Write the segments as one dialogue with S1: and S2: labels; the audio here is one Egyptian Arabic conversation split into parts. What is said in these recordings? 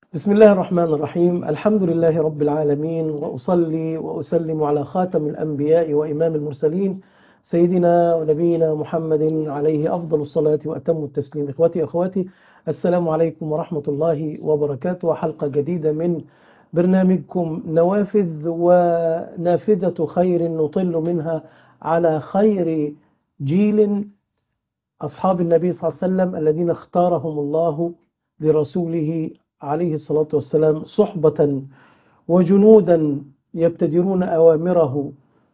S1: بسم الله الرحمن الرحيم الحمد لله رب العالمين وأصلي وأسلم على خاتم الأنبياء وإمام المرسلين سيدنا ونبينا محمد عليه أفضل الصلاة وأتم التسليم إخوتي أخواتي السلام عليكم ورحمة الله وبركاته حلقة جديدة من برنامجكم نوافذ ونافذة خير نطل منها على خير جيل أصحاب النبي صلى الله عليه وسلم الذين اختارهم الله لرسوله عليه الصلاة والسلام صحبة وجنودا يبتدرون أوامره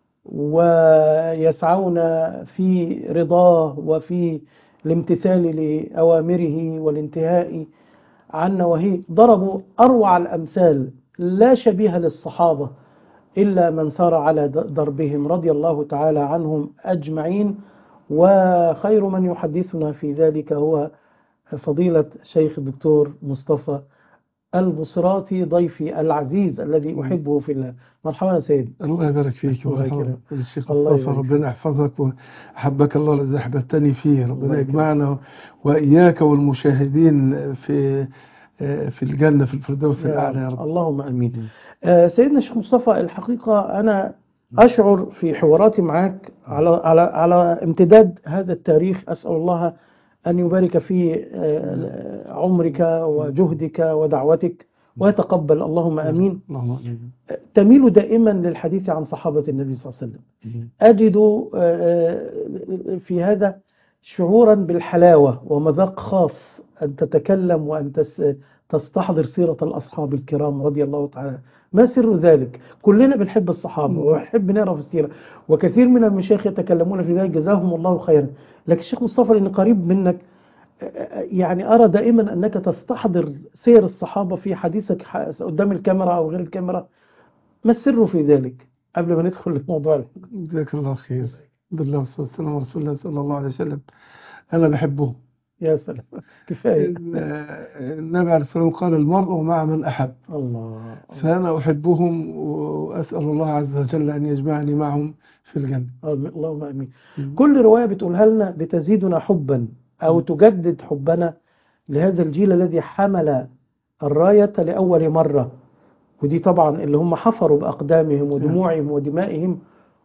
S1: ويسعون في رضاه وفي الامتثال لأوامره والانتهاء عن نواهيه ضربوا أروع الأمثال لا شبيه للصحابة إلا من سار على دربهم رضي الله تعالى عنهم أجمعين وخير من يحدثنا في ذلك هو فضيلة شيخ الدكتور مصطفى البصراتي ضيفي العزيز الذي أحبه في الله مرحبا يا سيدي
S2: الله يبارك فيك
S1: الله
S2: ويحفظك
S1: يكرمك.
S2: الشيخ
S1: الله
S2: مصطفى
S1: يبارك
S2: ربنا يحفظك وأحبك الله الذي أحببتني فيه
S1: الله
S2: ربنا
S1: يكرمك.
S2: يجمعنا وإياك والمشاهدين في في الجنة في الفردوس
S1: يا
S2: الأعلى يا
S1: رب.
S2: رب
S1: اللهم امين. آه، سيدنا الشيخ مصطفى الحقيقه انا اشعر في حواراتي معك على على على امتداد هذا التاريخ اسال الله ان يبارك في آه، عمرك وجهدك ودعوتك ويتقبل اللهم امين.
S2: اللهم آمين
S1: تميل دائما للحديث عن صحابه النبي صلى الله عليه وسلم. أجد آه، في هذا شعورا بالحلاوة ومذاق خاص أن تتكلم وأن تس- تستحضر سيرة الأصحاب الكرام رضي الله تعالى ما سر ذلك كلنا بنحب الصحابة
S2: مم.
S1: ونحب نعرف السيرة وكثير من المشايخ يتكلمون في ذلك جزاهم الله خيرا لكن الشيخ مصطفى لأن قريب منك آه، يعني أرى دائما أنك تستحضر سير الصحابة في حديثك ح- قدام الكاميرا أو غير الكاميرا ما السر في ذلك قبل ما ندخل لموضوع
S2: جزاك الله خير بالله والصلاة والسلام على رسول الله صلى الله عليه وسلم أنا بحبه
S1: يا سلام كفاية
S2: النبي عليه الصلاة والسلام قال المرء مع من أحب
S1: الله
S2: فأنا أحبهم وأسأل الله عز وجل أن يجمعني معهم في الجنة
S1: اللهم امين كل روايه بتقولها لنا بتزيدنا حبا او تجدد حبنا لهذا الجيل الذي حمل الرايه لاول مره ودي طبعا اللي هم حفروا باقدامهم ودموعهم ودمائهم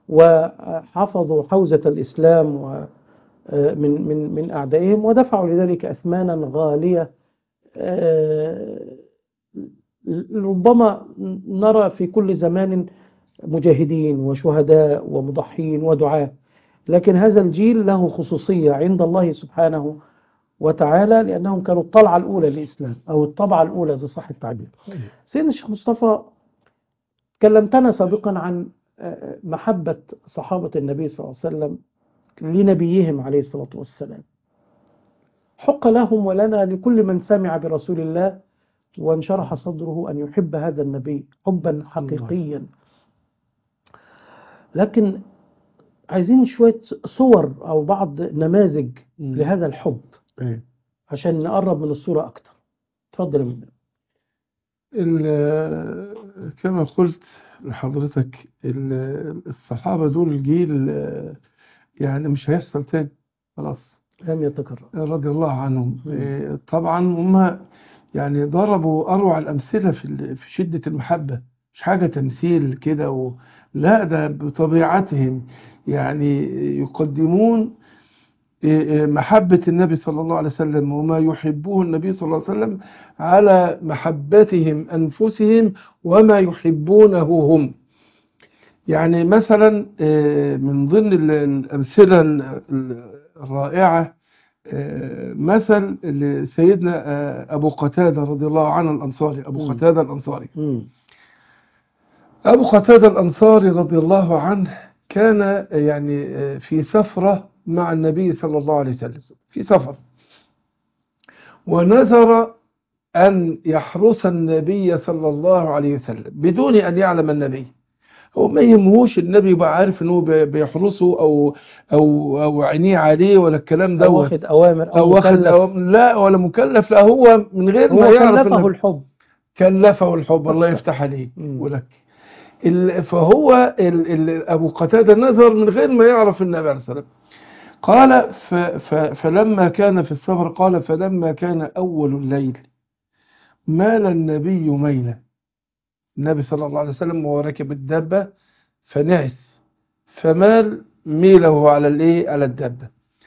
S1: وحفظوا حوزه الاسلام و من من من اعدائهم ودفعوا لذلك اثمانا غاليه آه، ربما نرى في كل زمان مجاهدين وشهداء ومضحين ودعاة لكن هذا الجيل له خصوصية عند الله سبحانه وتعالى لأنهم كانوا الطلعة الأولى للإسلام أو الطبعة الأولى إذا صح التعبير سيدنا الشيخ مصطفى كلمتنا سابقا عن آه، محبة صحابة النبي صلى الله عليه وسلم لنبيهم عليه الصلاة والسلام حق لهم ولنا لكل من سمع برسول الله وانشرح صدره أن يحب هذا النبي حبا حقيقيا لكن عايزين شوية صور أو بعض نماذج
S2: مم.
S1: لهذا الحب
S2: إيه.
S1: عشان نقرب من الصورة أكتر تفضل يا منى
S2: ال- كما قلت لحضرتك ال- الصحابة دول جيل آه، يعني مش هيحصل تاني خلاص
S1: لم يتكرر
S2: رضي الله عنهم
S1: مم.
S2: آه، طبعا هم يعني ضربوا أروع الأمثلة في ال- في شدة المحبة مش حاجة تمثيل كده و... لا ده بطبيعتهم يعني يقدمون آه، آه، محبة النبي صلى الله عليه وسلم وما يحبه النبي صلى الله عليه وسلم على محبتهم أنفسهم وما يحبونه هم يعني مثلا آه، من ضمن ال- الأمثلة ال- ال- الرائعة آه، مثل لسيدنا آه، أبو قتادة رضي الله عنه الأنصاري أبو
S1: مم.
S2: قتادة الأنصاري
S1: مم.
S2: أبو قتادة الأنصاري رضي الله عنه كان آه، يعني آه، في سفرة مع النبي صلى الله عليه وسلم في سفر ونذر أن يحرس النبي صلى الله عليه وسلم بدون أن يعلم النبي هو ما يهمهوش النبي يبقى عارف انه بي- بيحرسه او او او عينيه عليه ولا الكلام
S1: أو
S2: دوت
S1: واخد أوامر
S2: او
S1: أو
S2: واخد
S1: مكلف
S2: أو لا ولا مكلف لا هو من غير ما
S1: هو
S2: يعرف
S1: كلفه
S2: النبي.
S1: الحب
S2: كلفه الحب الله يفتح عليه
S1: مم.
S2: ولك ال- فهو ال ال أبو قتادة نذر من غير ما يعرف النبي عليه الصلاة والسلام قال ف ف فلما كان في السفر قال فلما كان أول الليل مال النبي ميلا النبي صلى الله عليه وسلم وهو راكب الدابة فنعس فمال ميله على الايه على الدابة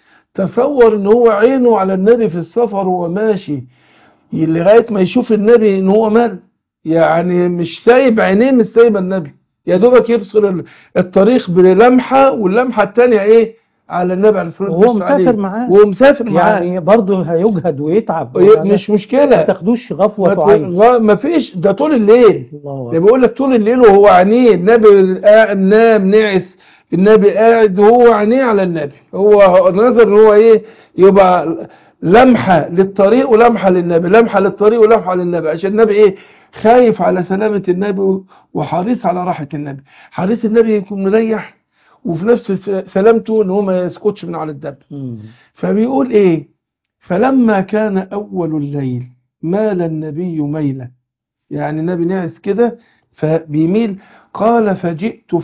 S2: تصور ان هو عينه على النبي في السفر وهو ماشي لغاية ما يشوف النبي ان هو مال يعني مش سايب عينيه مش سايبه النبي يا دوبك يبصر ال- الطريق بلمحة واللمحة التانية ايه على النبي عليه الصلاة
S1: وهو
S2: والسلام
S1: مسافر معاه
S2: وهو مسافر معاه
S1: يعني برضه هيجهد ويتعب
S2: مش مشكلة
S1: ما تاخدوش غفوة
S2: ما
S1: عين
S2: في- ما فيش ده طول الليل
S1: الله
S2: ده
S1: أكبر.
S2: بيقول لك طول الليل وهو عينيه النبي قاعد نام نعس النبي قاعد وهو عينيه على النبي هو نظر ان هو ايه يبقى لمحة للطريق ولمحة للنبي لمحة للطريق ولمحة للنبي عشان النبي ايه خايف على سلامة النبي وحريص على راحة النبي حريص النبي يكون مريح وفي نفس سلامته ان هو ما يسكتش من على الدب
S1: مم.
S2: فبيقول ايه فلما كان اول الليل مال النبي ميلا يعني النبي نعس كده فبيميل قال فجئت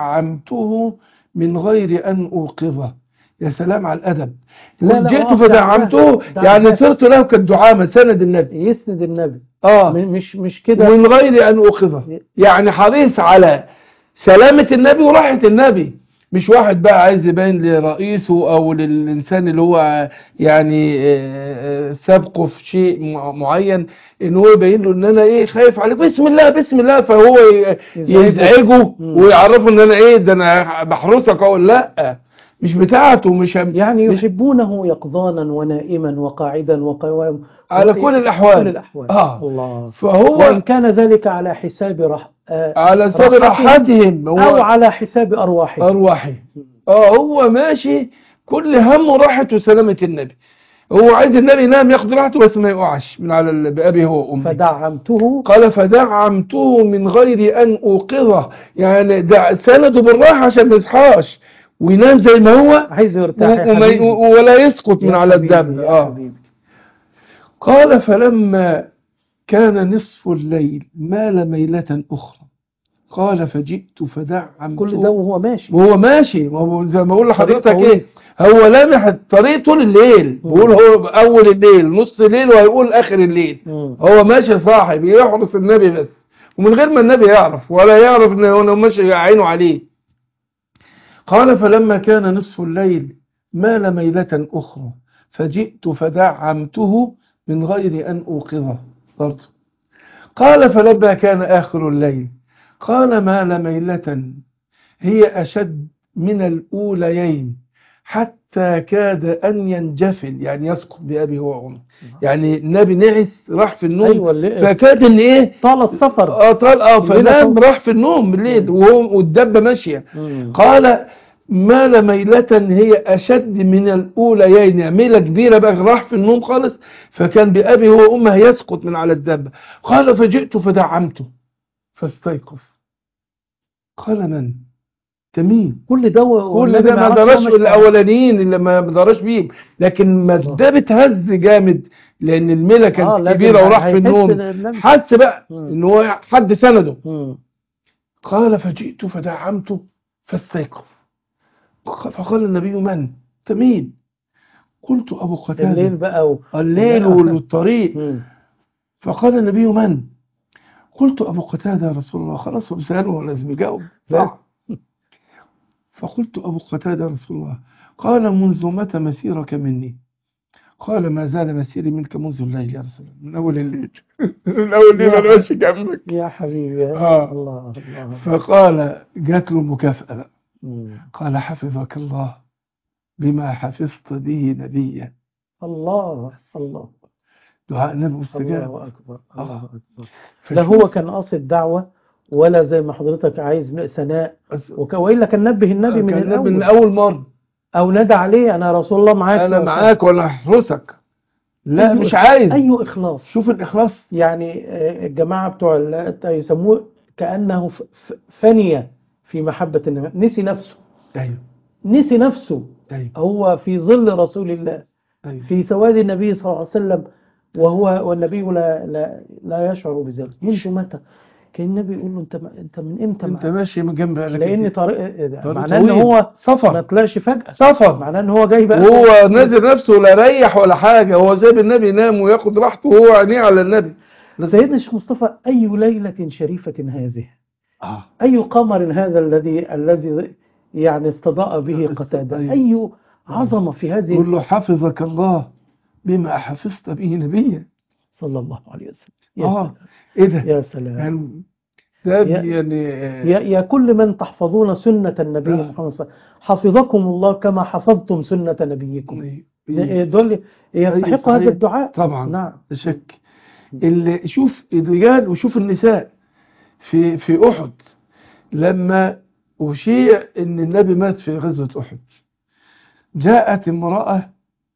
S2: فدعمته من غير ان اوقظه يا سلام على الادب
S1: لا، لا،
S2: جئت
S1: وقف
S2: فدعمته
S1: دعمته.
S2: يعني صرت له كالدعامه سند النبي
S1: يسند النبي
S2: اه
S1: م- مش مش كده
S2: من غير ان اوقظه يعني حريص على سلامه النبي وراحه النبي مش واحد بقى عايز يبين لرئيسه او للانسان اللي هو يعني آه، آه، سابقه في شيء مع- معين ان هو يبين له ان انا ايه خايف عليه بسم الله بسم الله فهو ي-
S1: يزعجه.
S2: يزعجه
S1: مم.
S2: ويعرفه ان انا ايه ده انا بحرسك اهو لا مش بتاعته مش
S1: يعني
S2: مش-
S1: يحبونه يقظانا ونائما وقاعدا وقواما
S2: على كل الأحوال.
S1: كل الأحوال
S2: آه.
S1: الله
S2: فهو
S1: وإن كان ذلك على حساب رح... آه
S2: على سبيل
S1: راحتهم
S2: راحتهم هو
S1: أو على حساب أرواحهم
S2: أرواحي اه هو ماشي كل همه راحة وسلامة النبي هو عايز النبي ينام ياخد راحته بس ما يقعش من على ال- بأبي هو وأمي
S1: فدعمته
S2: قال فدعمته من غير أن أوقظه يعني دع سنده بالراحة عشان ما يصحاش وينام زي ما هو
S1: عايز يرتاح يا
S2: وما-
S1: حبيبي.
S2: ولا يسقط من
S1: يا
S2: على
S1: حبيبي،
S2: الدم
S1: يا
S2: اه
S1: حبيبي.
S2: قال فلما كان نصف الليل مال ميلة أخرى قال فجئت فدعمته
S1: كل ده وهو ماشي
S2: وهو ماشي ما هو زي ما بقول لحضرتك
S1: طريق
S2: ايه هو لامح الطريق طول الليل بيقول هو اول الليل نص الليل وهيقول اخر الليل
S1: مم.
S2: هو ماشي صاحب يحرس النبي بس ومن غير ما النبي يعرف ولا يعرف ان هو ماشي عينه عليه قال فلما كان نصف الليل مال ميلة أخرى فجئت فدعمته من غير أن أوقظه برضه قال فلما كان آخر الليل قال مال ميلة هي أشد من الأوليين حتى كاد أن ينجفل يعني يسقط بأبي هو وأمه يعني النبي نعس راح في النوم
S1: أيوة اللي
S2: فكاد إن إيه
S1: طال السفر
S2: اه طال اه
S1: الليلة
S2: فنام
S1: طول.
S2: راح في النوم بالليل وهو والدبه ماشيه
S1: مم.
S2: قال مال ميلة هي أشد من الأوليين يعني ميلة كبيرة بقى راح في النوم خالص فكان بأبي هو وأمه يسقط من على الدابة قال فجئت فدعمته فاستيقظ قال من؟ تمين
S1: كل ده و-
S2: كل
S1: والنبي
S2: ده ما
S1: يعرفش
S2: دارش
S1: هو مش-
S2: الأولانيين اللي ما دارش بيهم لكن ما
S1: الله.
S2: ده بتهز جامد لأن الميلة
S1: آه،
S2: كانت
S1: لازم
S2: كبيرة وراح في
S1: هيحس
S2: النوم
S1: النبي.
S2: حس بقى
S1: مم.
S2: إن هو حد سنده
S1: مم.
S2: قال فجئت فدعمته فاستيقظ فقال النبي من أنت مين قلت أبو
S1: الليل
S2: قتادة
S1: بقى و...
S2: الليل والطريق
S1: مم.
S2: فقال النبي من قلت أبو قتادة يا رسول الله خلاص هو بيسأله لازم يجاوب
S1: لا.
S2: فقلت أبو قتادة يا رسول الله قال منذ متى مسيرك مني قال ما زال مسيري منك منذ الليل يا رسول الله من أول الليل من أول الليل أنا ماشي جنبك
S1: يا حبيبي يا
S2: آه.
S1: الله الله
S2: فقال جات له مكافأة بقى
S1: مم.
S2: قال حفظك الله بما حفظت به نبيا
S1: الله الله
S2: دعاء النبي مستجاب
S1: الله أكبر
S2: آه.
S1: الله أكبر لا هو كان قاصد دعوة ولا زي ما حضرتك عايز ثناء
S2: فش-
S1: وك- وإلا كان نبه النبي من
S2: كان النبي من
S1: الأول
S2: أول مرة
S1: أو نادى عليه أنا رسول الله معاك
S2: أنا معاك ولا أحرسك لا
S1: أيوه.
S2: مش عايز
S1: أي إخلاص
S2: شوف الإخلاص
S1: يعني آه، الجماعة بتوع ال- يسموه كأنه ف- ف- فني في محبة النبي نسي نفسه
S2: أيوه
S1: نسي نفسه
S2: أيوه
S1: هو في ظل رسول الله
S2: أيوه
S1: في سواد النبي صلى الله عليه وسلم وهو والنبي لا لا لا يشعر بذلك منذ متى كان النبي يقول له انت ما انت من امتى
S2: أنت
S1: معايا؟
S2: ماشي من جنب أهلك
S1: لان
S2: كده.
S1: طريق
S2: طريق
S1: معناه ان
S2: طويل.
S1: هو ما
S2: سفر
S1: طلعش فجأة
S2: سفر
S1: معناه ان هو جاي بقى
S2: وهو نازل نفسه ولا ريح ولا حاجة هو سايب النبي ينام وياخد راحته وهو عينيه على النبي
S1: سيدنا الشيخ مصطفى أي ليلة شريفة هذه
S2: اه
S1: أي قمر هذا الذي الذي يعني استضاء به
S2: است-
S1: قتادة
S2: أيوة.
S1: أي عظمة في هذه
S2: قل له حفظك الله بما حفظت به نبيا
S1: صلى الله عليه وسلم يا
S2: اه
S1: سلام
S2: ايه ده
S1: يا سلام
S2: يعني ده
S1: يا-
S2: يعني
S1: يا, يا كل من تحفظون سنة النبي
S2: آه.
S1: محمد صلى الله عليه وسلم حفظكم الله كما حفظتم سنة نبيكم
S2: إيه.
S1: دول يستحق
S2: صحيح.
S1: هذا الدعاء
S2: طبعا
S1: نعم
S2: لا شك اللي شوف الرجال وشوف النساء في في احد لما اشيع ان النبي مات في غزوه احد جاءت امراه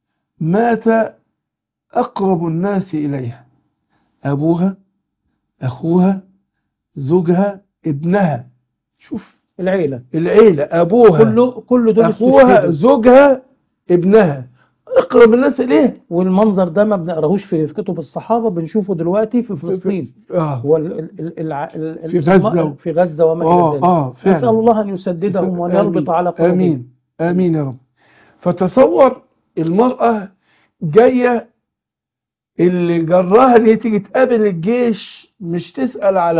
S2: مات اقرب الناس اليها ابوها اخوها زوجها ابنها شوف
S1: العيلة
S2: العيله ابوها
S1: كله كل دول
S2: اخوها
S1: استشهدوا.
S2: زوجها ابنها اقرب الناس اليها
S1: والمنظر ده ما بنقراهوش في في كتب الصحابة بنشوفه دلوقتي في فلسطين
S2: اه
S1: هو ال- ال- ال- الع- ال-
S2: في
S1: ال-
S2: غزة.
S1: في غزة وما إلى
S2: اه
S1: ذلك
S2: اه فعلا
S1: نسأل الله أن يسددهم وأن يربط
S2: آمين.
S1: على قلوبهم
S2: آمين آمين يا رب فتصور المرأة جاية اللي جراها ان هي تيجي تقابل الجيش مش تسأل على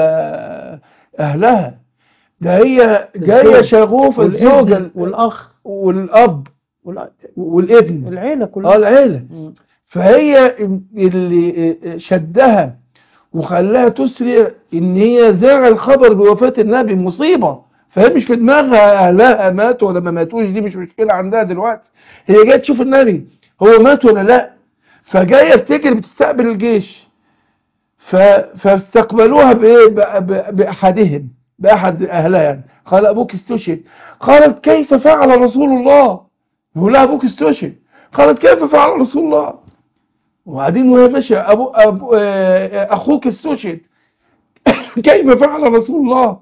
S2: أهلها ده هي جاية
S1: الزوج
S2: شغوفة الزوجة
S1: والابن والأخ
S2: والأب
S1: والع-
S2: والابن
S1: العيلة
S2: اه
S1: كلها
S2: العيلة
S1: مم.
S2: فهي اللي شدها وخلاها تسرع ان هي زرع الخبر بوفاة النبي مصيبة فهي مش في دماغها اهلها ماتوا ولا ما ماتوش دي مش مشكلة عندها دلوقتي هي جاية تشوف النبي هو مات ولا لا فجاية بتجري بتستقبل الجيش ف... فاستقبلوها بإيه؟ ب... ب... بأحدهم بأحد أهلها يعني قال أبوك استشهد قالت كيف فعل رسول الله يقول لها أبوك استشهد قالت كيف فعل رسول الله وبعدين وهي ماشية أبو... أبو... آه، أخوك استشهد كيف فعل رسول الله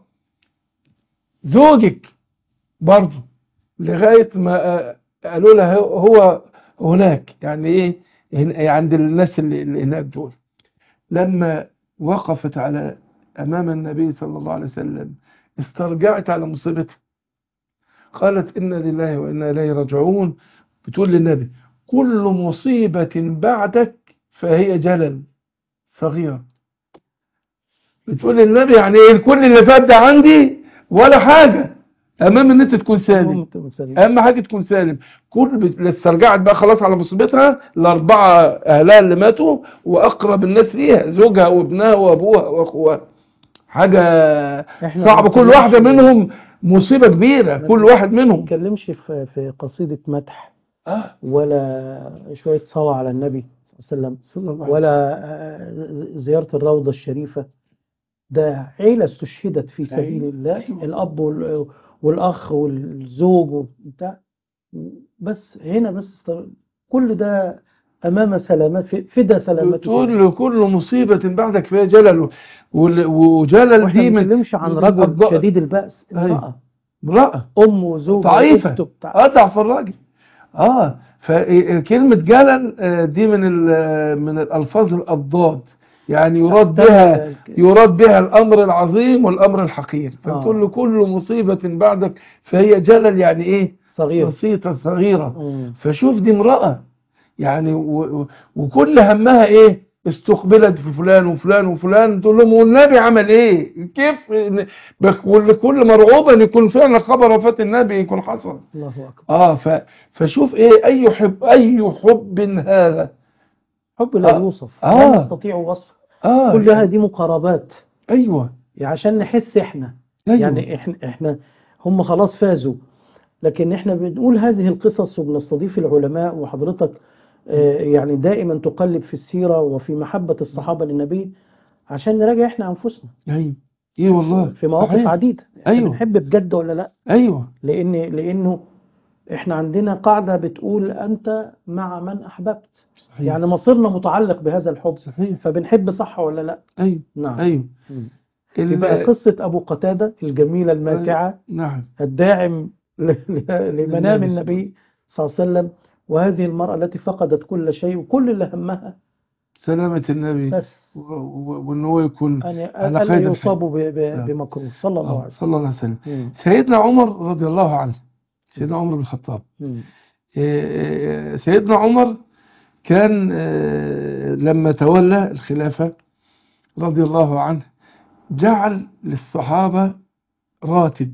S2: زوجك برضه لغاية ما آه، قالوا لها هو- هو هناك يعني ايه هن- عند الناس اللي اللي هناك دول لما وقفت على امام النبي صلى الله عليه وسلم استرجعت على مصيبتها قالت انا لله وانا اليه راجعون بتقول للنبي كل مصيبة بعدك فهي جلل صغيرة بتقول للنبي يعني ايه كل اللي فات ده عندي ولا حاجة امام ان انت تكون سالم
S1: المهم تكون سليم.
S2: اهم حاجه تكون سالم كل بت- استرجعت بقى خلاص على مصيبتها الاربعه اهلها اللي ماتوا واقرب الناس ليها زوجها وابنها وابوها واخوها حاجه
S1: إحنا
S2: صعبه
S1: ما
S2: كل واحده
S1: بنتكلمش-
S2: منهم مصيبه كبيره كل واحد
S1: ما
S2: منهم
S1: بنتكلمش في في قصيدة مدح
S2: اه
S1: ولا شوية صلاة على النبي صلى الله عليه وسلم
S2: صلى الله عليه
S1: ولا آه، زيارة الروضة الشريفة ده عيلة استشهدت في سبيل
S2: أيوة.
S1: الله
S2: أيوة.
S1: الأب وال- والأخ والزوج وبتاع بس هنا بس است- كل ده أمام سلامات في- فدا سلامته
S2: تقول له كل مصيبه بعدك فيها جلل وال- وجلل
S1: واحنا
S2: دي
S1: ما
S2: من
S1: بنتكلمش عن
S2: من
S1: رجل
S2: الأضواء.
S1: شديد البأس
S2: أيوة.
S1: امرأة
S2: امراه
S1: أم وزوج
S2: ضعيفة.
S1: وأخت بتاع
S2: اضعف الراجل اه فكلمة جلل آه، دي من ال- من الالفاظ الاضداد يعني يراد بها يراد بها الامر العظيم والامر الحقير فبتقول له كل مصيبة بعدك فهي جلل يعني ايه
S1: صغير
S2: بسيطة صغيرة
S1: مم.
S2: فشوف دي امرأة يعني و و وكل همها ايه استقبلت في فلان وفلان وفلان تقول لهم والنبي عمل ايه كيف إن- بكل كل مرعوبة ان يكون فعلا خبر وفاة النبي يكون حصل
S1: الله أكبر
S2: اه ف فشوف ايه اي حب اي حب هذا
S1: حب لا
S2: آه.
S1: يوصف
S2: آه.
S1: لا نستطيع وصفه
S2: اه
S1: كلها دي مقاربات
S2: ايوه
S1: يعني عشان نحس احنا
S2: ايوه
S1: يعني احنا احنا هم خلاص فازوا لكن احنا بنقول هذه القصص وبنستضيف العلماء وحضرتك آه، يعني دائما تقلب في السيرة وفي محبة الصحابة للنبي عشان نراجع احنا انفسنا
S2: ايوه ايه والله
S1: في مواقف
S2: صحيح.
S1: عديدة احنا
S2: أيوة.
S1: بنحب بجد ولا لا
S2: ايوه
S1: لان لانه احنا عندنا قاعدة بتقول انت مع من احببت
S2: صحيح
S1: يعني مصيرنا متعلق بهذا الحب
S2: صحيح
S1: فبنحب صح ولا لا
S2: ايوه
S1: نعم
S2: ايوه
S1: مم.
S2: ال-
S1: يبقى قصة أبو قتادة الجميلة الماتعة
S2: نعم
S1: الداعم ل- ل- لمنام
S2: للنبي صلى
S1: النبي صلى الله عليه وسلم وهذه المرأة التي فقدت كل شيء وكل اللي همها
S2: سلامة النبي
S1: بس
S2: و- و- وان هو يكون
S1: أن
S2: على
S1: ألا
S2: قيد
S1: يصاب ب- ب-
S2: آه.
S1: بمكروه صلى الله
S2: آه،
S1: عليه
S2: صلى الله عليه وسلم
S1: وسلم مم.
S2: سيدنا عمر رضي الله عنه سيدنا عمر بن الخطاب
S1: مم.
S2: آه، سيدنا عمر كان آه، لما تولى الخلافة رضي الله عنه جعل للصحابة راتب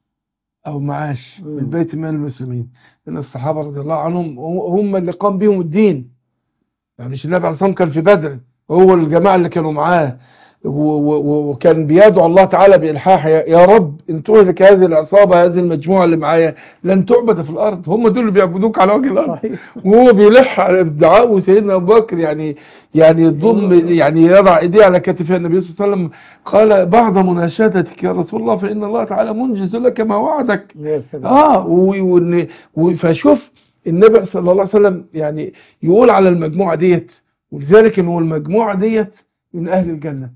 S2: أو معاش
S1: مم.
S2: من بيت مال المسلمين لأن الصحابة رضي الله عنهم هم اللي قام بهم الدين يعني مش النبي عليه الصلاة والسلام كان في بدر هو الجماعة اللي كانوا معاه و- و- و- وكان بيدعو الله تعالى بإلحاح يا يا رب إن تهلك هذه العصابة هذه المجموعة اللي معايا لن تعبد في الأرض هم دول اللي بيعبدوك على وجه الأرض
S1: صحيح
S2: وهو بيلح على الدعاء وسيدنا ابو بكر يعني يعني يضم يعني يضع ايديه على كتف النبي صلى الله عليه وسلم قال بعد مناشدتك يا رسول الله فان الله تعالى منجز لك ما وعدك
S1: يا سلام
S2: اه و- وإن- و- فشوف النبي صلى الله عليه وسلم يعني يقول على المجموعه ديت ولذلك ان هو المجموعه ديت من اهل الجنه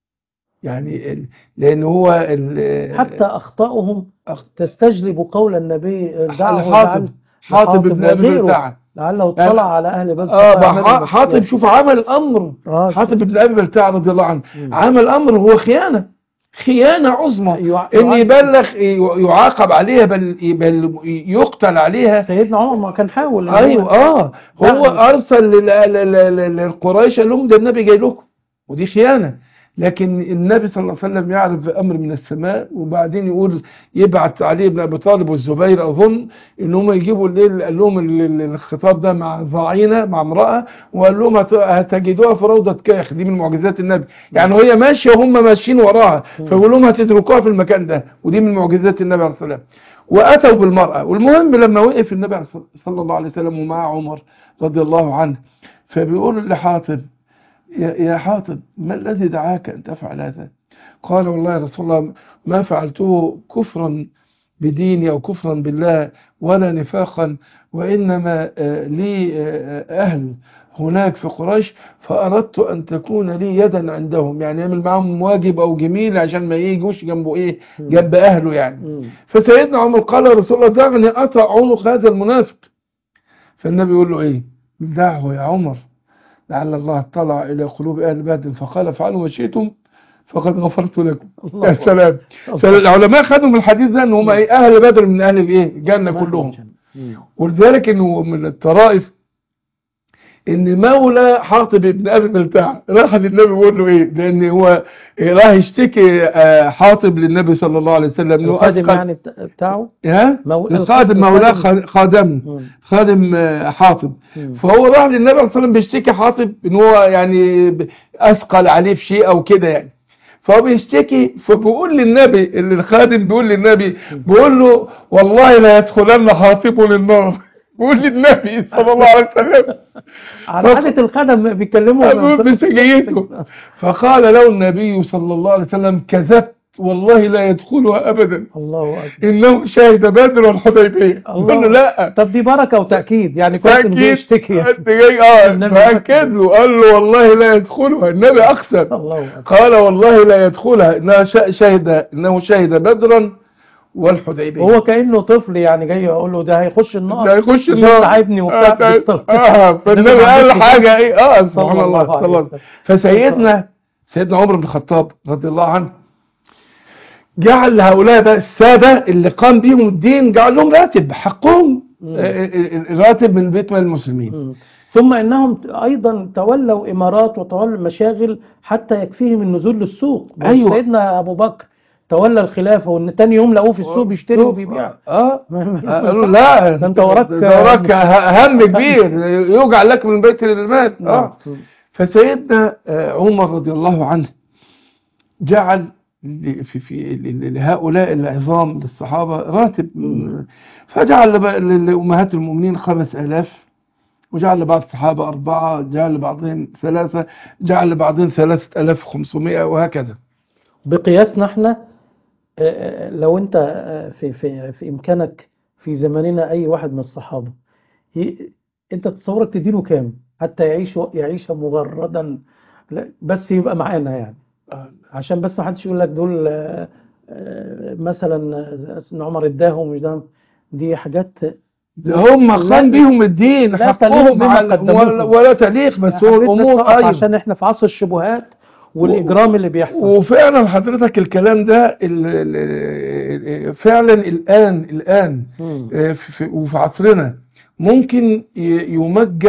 S2: يعني ال- لان هو ال-
S1: حتى أخطائهم
S2: أخ-
S1: تستجلب قول النبي دعه
S2: حاطب
S1: لعل-
S2: حاطب بن ابي
S1: وغيره.
S2: بلتعه
S1: لعله اطلع على أهل بدر
S2: اه
S1: فأعمل
S2: بقى
S1: بس-
S2: حاطب شوف عمل امر
S1: آه،
S2: حاتم بن ابي بلتاع رضي الله عنه
S1: مم.
S2: عمل امر هو خيانه خيانه عظمى
S1: يع-
S2: ان
S1: يع-
S2: يبلغ يعاقب عليها بل بل يقتل عليها
S1: سيدنا عمر ما كان حاول إن هو-
S2: ايوه اه هو
S1: يعني-
S2: ارسل لل- لل- لل- للقريش قال لهم ده النبي جاي لكم ودي خيانه لكن النبي صلى الله عليه وسلم يعرف امر من السماء وبعدين يقول يبعت علي بن ابي طالب والزبير اظن ان هم يجيبوا الليل قال لهم ال- ال- الخطاب ده مع ضعينه مع امراه وقال لهم هت- هتجدوها في روضه كاخ دي من معجزات النبي يعني وهي ماشيه وهم ماشيين وراها فيقول لهم هتدركوها في المكان ده ودي من معجزات النبي عليه الصلاه والسلام واتوا بالمراه والمهم لما وقف النبي عليه الصلاة- صلى الله عليه وسلم ومعه عمر رضي الله عنه فبيقول لحاطب يا يا حاطب ما الذي دعاك أن تفعل هذا قال والله يا رسول الله ما فعلته كفرا بديني أو كفرا بالله ولا نفاقا وإنما آه، لي آه، أهل هناك في قريش فأردت أن تكون لي يدا عندهم يعني يعمل معهم واجب أو جميل عشان ما يجوش جنبه إيه جنب أهله يعني
S1: مم.
S2: فسيدنا عمر قال يا رسول الله دعني أطع عنق هذا المنافق فالنبي يقول له إيه دعه يا عمر لعل الله اطلع إلى قلوب أهل بدر فقال افعلوا ما شئتم فقد غفرت لكم
S1: الله
S2: يا سلام
S1: الله.
S2: فالعلماء خدوا من الحديث ده ان هم ايه اهل بدر من اهل الايه الجنه كلهم
S1: مم.
S2: ولذلك انه من الطرائف ان مولى حاطب بن ابي بلتاع راح للنبي بيقول له ايه لان هو راح يشتكي آه، حاطب للنبي صلى الله عليه وسلم انه
S1: الخادم
S2: اثقل
S1: يعني بت- بتاعه
S2: ها
S1: مو-
S2: الخادم مولاه خاد- خادمه
S1: مم.
S2: خادم آه، حاطب
S1: مم.
S2: فهو راح للنبي عليه الصلاه والسلام بيشتكي حاطب ان هو يعني ب- اثقل عليه في شيء او كده يعني فهو بيشتكي فبيقول للنبي اللي الخادم بيقول للنبي بيقول له والله لا يدخلن حاطب للنار بيقول للنبي صلى الله عليه وسلم
S1: على عادة الخدم بيتكلموا
S2: بسجيته فقال له النبي صلى الله عليه وسلم كذبت والله لا يدخلها ابدا
S1: الله أكبر
S2: انه شهد بدر والحديبيه
S1: الله.
S2: قال له لا
S1: طب دي بركة وتأكيد يعني كويس إنه
S2: تأكيد
S1: بيشتكي يعني.
S2: انت جاي اه
S1: النبي
S2: فأكد له قال له والله لا يدخلها النبي اقسم
S1: الله أكبر
S2: قال والله لا يدخلها انها ش- شهد انه شهد بدرا والحديبيه
S1: هو كأنه طفل يعني جاي يقول له ده هيخش النار
S2: ده يخش
S1: مش
S2: النار
S1: تعبني وبتاع
S2: اه,
S1: بالطريقة.
S2: آه فالنبي
S1: النبي
S2: قال
S1: عمل كده.
S2: حاجه ايه اه
S1: صلى
S2: سبحان
S1: الله
S2: الله
S1: عليه
S2: صلى الله
S1: وسلم.
S2: فسيدنا سيدنا عمر بن الخطاب رضي الله عنه جعل هؤلاء بقى الساده اللي قام بهم الدين جعل لهم راتب حقهم
S1: مم.
S2: آه، آه، آه، راتب من بيت مال المسلمين
S1: مم. ثم انهم ايضا تولوا امارات وتولوا مشاغل حتى يكفيهم النزول للسوق ما هو
S2: أيوة.
S1: سيدنا ابو بكر تولى الخلافه وان تاني يوم لقوه في السوق بيشتري وبيبيع
S2: اه
S1: ما- ما-
S2: آه، قالوا لا
S1: ده انت وراك
S2: ده وراك ه- هم كبير يوجع لك من بيت المال اه
S1: نعم.
S2: فسيدنا آه، عمر رضي الله عنه جعل ل- في في ل- لهؤلاء العظام للصحابة راتب فجعل لب- ل- لأمهات المؤمنين خمس آلاف وجعل لبعض الصحابة أربعة جعل لبعضهم ثلاثة جعل لبعضهم ثلاثة آلاف خمسمائة وهكذا
S1: بقياسنا احنا آه، آه، لو انت آه، في في في امكانك في زماننا اي واحد من الصحابه ي- انت تصورك تديله كام حتى يعيش يعيش مغردا لا، بس يبقى معانا يعني عشان بس ما حدش يقول لك دول آه، آه، مثلا آه، سيدنا عمر اداهم مش ده دي حاجات
S2: ده هم
S1: لا،
S2: خان بهم الدين
S1: لا تليق
S2: حقهم
S1: بما
S2: على
S1: قدموه.
S2: ولا, ولا تليق بس هو
S1: حبيت
S2: الأمور
S1: نسقط
S2: أيضا
S1: عشان احنا في عصر الشبهات والاجرام اللي بيحصل
S2: وفعلا حضرتك الكلام ده ال- ال- ال- فعلا الآن الآن
S1: مم.
S2: آه، في- في- وفي عصرنا ممكن ي- يمجد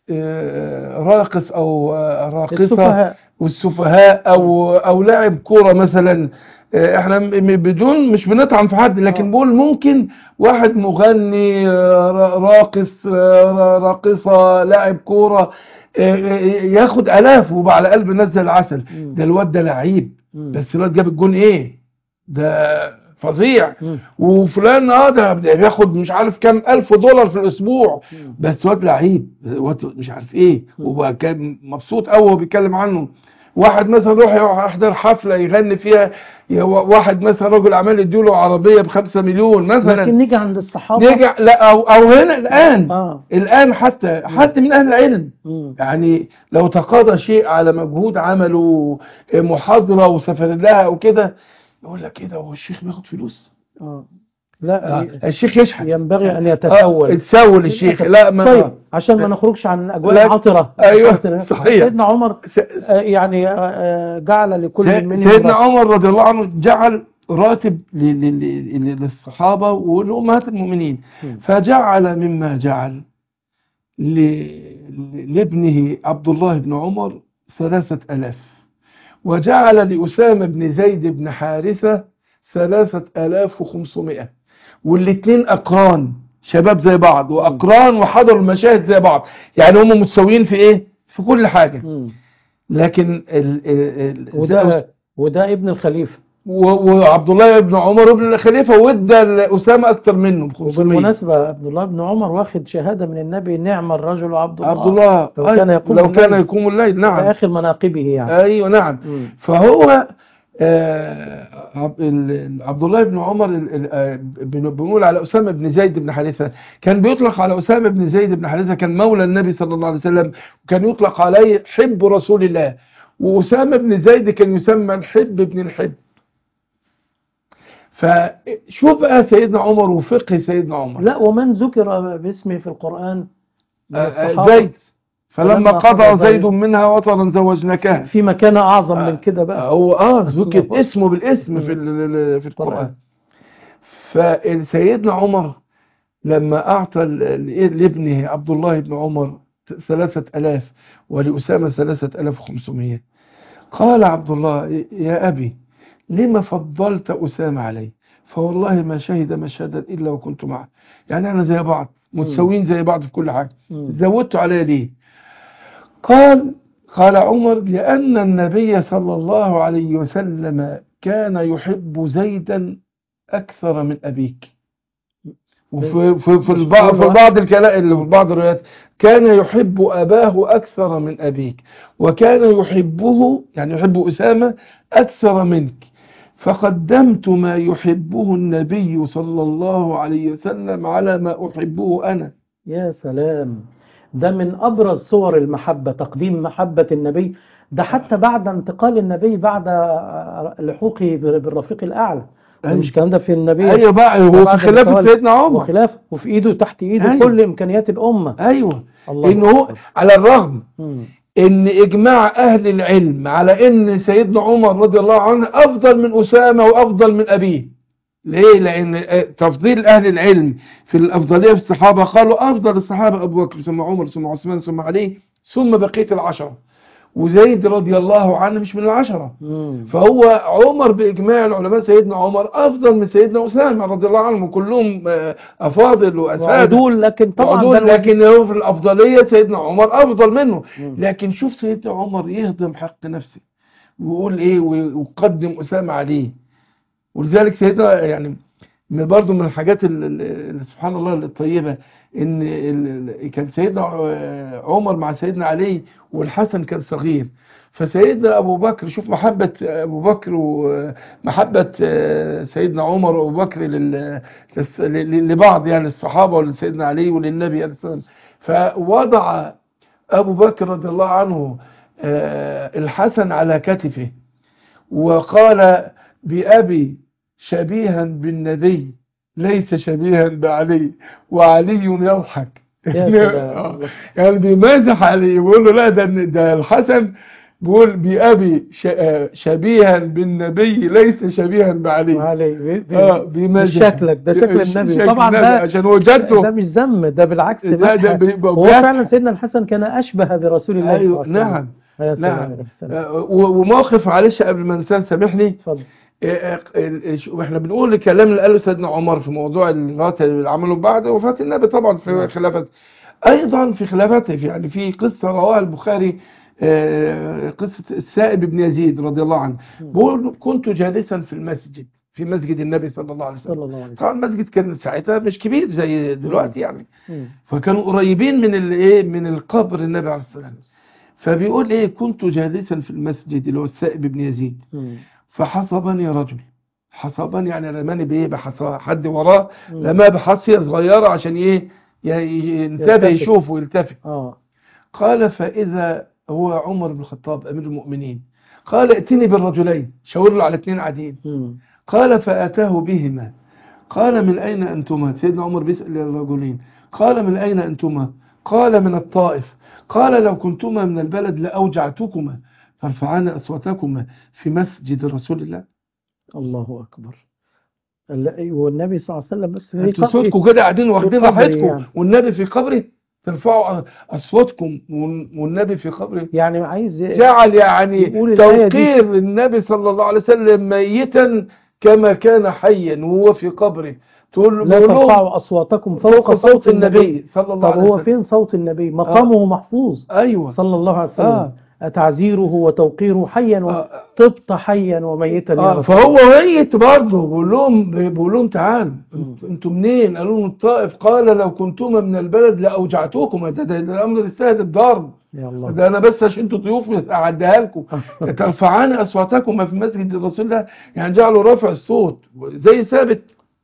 S2: آه، راقص او آه، راقصة
S1: السفهاء
S2: والسفهاء او او لاعب كوره مثلا آه، احنا م- م- بدون مش بنطعن في حد لكن
S1: آه.
S2: بقول ممكن واحد مغني آه، را- راقص آه، را- راقصه لاعب كوره آه، آه، ياخد الاف وبقى على قلب نزل عسل
S1: مم.
S2: ده الواد ده لعيب
S1: مم.
S2: بس الواد جاب الجون ايه ده فظيع
S1: مم.
S2: وفلان اه ده بياخد مش عارف كام الف دولار في الاسبوع
S1: مم.
S2: بس واد لعيب واد مش عارف ايه
S1: مم.
S2: وبقى كان مبسوط قوي وهو بيتكلم عنه واحد مثلا يروح يحضر حفله يغني فيها ي- واحد مثلا رجل اعمال يديله عربيه بخمسة مليون
S1: لكن
S2: مثلا
S1: نيجي عند الصحابة
S2: يرجع لا او او هنا الان
S1: اه
S2: الان حتى حتى من اهل العلم
S1: مم.
S2: يعني لو تقاضى شيء على مجهود عمله محاضره وسافر لها او كده يقول لك ايه ده هو الشيخ بياخد فلوس
S1: اه لا
S2: آه. الشيخ يشحن
S1: ينبغي ان
S2: آه،
S1: يتسول
S2: اتسول الشيخ لا ما
S1: طيب عشان ما نخرجش عن اجواء
S2: لا،
S1: العطره
S2: أيوة، صحيح.
S1: سيدنا عمر
S2: س-
S1: آه، يعني آه، آه، جعل لكل
S2: سي-
S1: منهم
S2: سيدنا
S1: راتب.
S2: عمر رضي الله عنه جعل راتب ل- ل- ل- للصحابة ولأمهات المؤمنين
S1: مم.
S2: فجعل مما جعل ل- لابنه عبد الله بن عمر ثلاثة ألاف وجعل لأسامة بن زيد بن حارثة ثلاثة ألاف وخمسمائة والاتنين أقران شباب زي بعض وأقران وحضروا المشاهد زي بعض يعني هم متساويين في إيه؟ في كل حاجة
S1: مم.
S2: لكن ال ال ال
S1: وده وده ابن الخليفه
S2: و- وعبد الله بن عمر ابن الخليفة وادى لأسامة أكتر منه ب 500
S1: وبالمناسبة عبد الله بن عمر واخد شهادة من النبي نعم الرجل عبد الله
S2: عبد الله
S1: لو
S2: أي-
S1: كان يقوم
S2: لو كان
S1: الليل.
S2: يقوم الليل
S1: في
S2: نعم
S1: آخر مناقبه يعني
S2: أيوه نعم
S1: مم.
S2: فهو آه، عب- ال- عبد الله بن عمر ال- ال- آه، بن- بنقول على أسامة بن زيد بن حارثة كان بيطلق على أسامة بن زيد بن حارثة كان مولى النبي صلى الله عليه وسلم وكان يطلق عليه حب رسول الله وأسامة بن زيد كان يسمى الحب بن الحب فشوف بقى سيدنا عمر وفقه سيدنا عمر
S1: لا ومن ذكر باسمه في القرآن من
S2: آه، آه،
S1: الصحابة
S2: زيد فلما
S1: فلما
S2: قضى
S1: قضى
S2: زيد
S1: زيد
S2: منها وطرا زوجناكها
S1: في مكان أعظم من كده بقى
S2: هو اه ذكر
S1: الله.
S2: اسمه بالاسم في ال- ال- في القرآن فسيدنا عمر لما أعطى ال- ال- لابنه عبد الله بن عمر ثلاثة ألاف ولأسامة ثلاثة ألاف وخمسمية قال عبد الله يا أبي لما فضلت أسامة علي فوالله ما شهد مشهدا إلا وكنت معه يعني احنا زي بعض متساويين زي بعض في كل حاجة
S1: مم.
S2: زودت عليه ليه قال قال عمر لأن النبي صلى الله عليه وسلم كان يحب زيدا أكثر من أبيك وفي في في البعض في بعض الكلام اللي في بعض الروايات كان يحب أباه أكثر من أبيك وكان يحبه يعني يحب أسامة أكثر منك فقدمت ما يحبه النبي صلى الله عليه وسلم على ما أحبه أنا
S1: يا سلام ده من أبرز صور المحبة تقديم محبة النبي ده حتى بعد انتقال النبي بعد لحوقه بالرفيق الأعلى
S2: أيوة.
S1: مش الكلام ده في النبي
S2: أيوة بقى هو في
S1: وبعد
S2: خلافة
S1: التولي.
S2: سيدنا عمر
S1: وخلاف وفي ايده تحت ايده
S2: أيوة.
S1: كل امكانيات الامه
S2: أيوة
S1: الله
S2: إن هو
S1: أكبر.
S2: على الرغم
S1: مم.
S2: ان اجماع اهل العلم على ان سيدنا عمر رضي الله عنه افضل من اسامه وافضل من ابيه ليه لان تفضيل اهل العلم في الافضليه في الصحابه قالوا افضل الصحابه ابو بكر ثم عمر ثم عثمان ثم علي ثم بقيه العشره وزيد رضي الله عنه مش من العشره
S1: مم.
S2: فهو عمر باجماع العلماء سيدنا عمر افضل من سيدنا اسامه رضي الله عنهم كلهم آه، افاضل واساتذه
S1: وعدول لكن طبعا
S2: عدول
S1: ده الوزن.
S2: لكن هو في الأفضلية سيدنا عمر أفضل منه
S1: مم.
S2: لكن شوف سيدنا عمر يهضم حق نفسه ويقول إيه ويقدم أسامة عليه ولذلك سيدنا يعني من برضه من الحاجات ال- ال- ال- سبحان الله الطيبة إن ال- ال- كان سيدنا عمر مع سيدنا علي والحسن كان صغير فسيدنا أبو بكر شوف محبة أبو بكر ومحبة سيدنا عمر وأبو بكر لل- للس- ل- لبعض يعني الصحابة ولسيدنا علي وللنبي عليه الصلاة والسلام فوضع أبو بكر رضي الله عنه آه، الحسن على كتفه وقال بأبي شبيها بالنبي ليس شبيها بعلي وعلي يضحك
S1: يا
S2: آه،
S1: سلام
S2: يعني بيمازح عليه بيقول له لا ده ده الحسن بيقول بأبي ش- آه، شبيها بالنبي ليس شبيها بعلي
S1: علي ب- ب-
S2: اه بمزج
S1: شكلك ده شكل
S2: ش-
S1: النبي
S2: شكل
S1: طبعا
S2: النبي
S1: ده
S2: عشان هو
S1: ده
S2: جده
S1: مش ذم ده بالعكس
S2: لا ده
S1: مدح.
S2: بيبقى
S1: هو
S2: مدح.
S1: فعلا سيدنا الحسن كان اشبه برسول الله صلى الله
S2: ايوه
S1: عليه وسلم
S2: نعم
S1: يا سلام
S2: نعم
S1: يا سلام.
S2: آه، و- وموقف معلش قبل ما ننساه سامحني
S1: اتفضل
S2: آه، آه، ال- ش- واحنا بنقول الكلام اللي قاله سيدنا عمر في موضوع الراتب اللي عمله بعد وفاة النبي طبعا في
S1: نعم.
S2: خلافته ايضا في خلافته في- يعني في قصه رواها البخاري آه، قصه السائب بن يزيد رضي الله عنه بيقول كنت جالسا في المسجد في مسجد النبي صلى الله عليه وسلم
S1: صلى الله عليه وسلم
S2: طبعا المسجد كان ساعتها مش كبير زي دلوقتي يعني
S1: مم.
S2: فكانوا قريبين من الايه من القبر النبي عليه الصلاه والسلام فبيقول ايه كنت جالسا في المسجد اللي هو السائب بن يزيد
S1: مم.
S2: فحصبني رجل حصبني يعني رماني بايه بحصى حد وراه
S1: مم.
S2: رماه بحصيه صغيره عشان ايه ي- ينتبه
S1: يلتفت.
S2: يشوف ويلتفت
S1: اه
S2: قال فاذا هو عمر بن الخطاب امير المؤمنين قال ائتني بالرجلين شاور له على اثنين قاعدين
S1: مم.
S2: قال فاتاه بهما قال من اين انتما سيدنا عمر بيسال الرجلين قال من اين انتما قال من الطائف قال لو كنتما من البلد لاوجعتكما فارفعان اصواتكما في مسجد رسول الله
S1: الله اكبر لا، والنبي صلى الله عليه وسلم بس في
S2: انتوا
S1: قبر-
S2: صوتكم كده قاعدين واخدين
S1: في قبري
S2: راحتكم
S1: يعني.
S2: والنبي في قبره ترفعوا اصواتكم وال- والنبي في قبره
S1: يعني عايز
S2: جعل يعني
S1: يقول الآية دي.
S2: توقير النبي صلى الله عليه وسلم ميتا كما كان حيا وهو في قبره تقول
S1: لا
S2: بقول لهم
S1: ترفعوا اصواتكم فوق
S2: فوق صوت النبي صلى الله
S1: طب
S2: عليه
S1: هو
S2: وسلم
S1: فين صوت النبي مقامه محفوظ
S2: ايوه
S1: صلى الله عليه وسلم
S2: آه.
S1: تعزيره وتوقيره حيا
S2: آه.
S1: وطبت حيا وميتا يا
S2: اه
S1: رسول
S2: فهو ميت برضه بقول لهم بقول لهم تعالوا انتوا- انتوا منين؟ قالوا له الطائف قال لو كنتما من البلد لاوجعتكم ده, ده, ده الامر يستاهل الضرب
S1: يا الله
S2: ده انا بس عشان انتوا ضيوف اعديها لكم ترفعان اصواتكم في مسجد الرسول ده يعني جعلوا رفع الصوت زي ثابت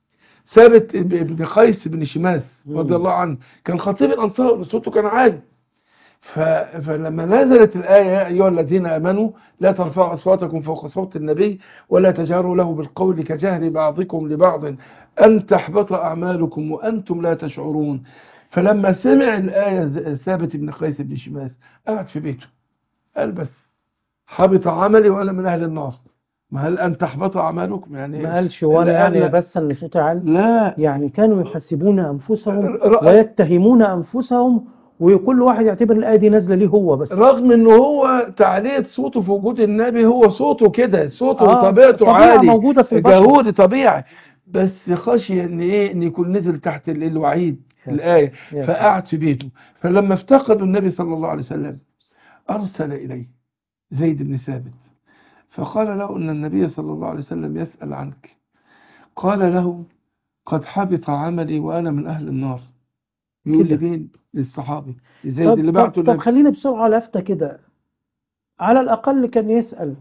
S2: ثابت بن قيس بن شماس رضي الله عنه كان خطيب الانصار صوته كان عالي ف... فلما نزلت الآية يا أيها الذين آمنوا لا ترفعوا أصواتكم فوق صوت النبي ولا تجهروا له بالقول كجهر بعضكم لبعض أن تحبط أعمالكم وأنتم لا تشعرون فلما سمع الآية ز- ثابت بن قيس بن شماس قعد في بيته قال بس حبط عملي وأنا من أهل النار ما هل أن تحبط أعمالكم يعني
S1: ما قالش وانا
S2: لا-
S1: يعني
S2: لا.
S1: بس ان صوتي عالي
S2: لا
S1: يعني كانوا يحسبون انفسهم
S2: ر-
S1: ويتهمون انفسهم وكل واحد يعتبر الايه دي نازله ليه هو بس
S2: رغم ان هو تعلية صوته في وجود النبي هو صوته كده صوته
S1: آه،
S2: وطبيعته
S1: طبيعة
S2: عالي
S1: موجودة في البشر.
S2: جهوري طبيعي بس خشي ان ايه ان يكون نزل تحت ال- الوعيد
S1: يا
S2: الايه
S1: يا
S2: فقعد في بيته فلما افتقدوا النبي صلى الله عليه وسلم ارسل اليه زيد بن ثابت فقال له ان النبي صلى الله عليه وسلم يسال عنك قال له قد حبط عملي وانا من اهل النار يقول
S1: كده.
S2: لمين للصحابي زيد
S1: طب,
S2: اللي
S1: طب,
S2: بعته
S1: طب
S2: النبي
S1: خلينا بسرعه لفته كده على الاقل كان يسال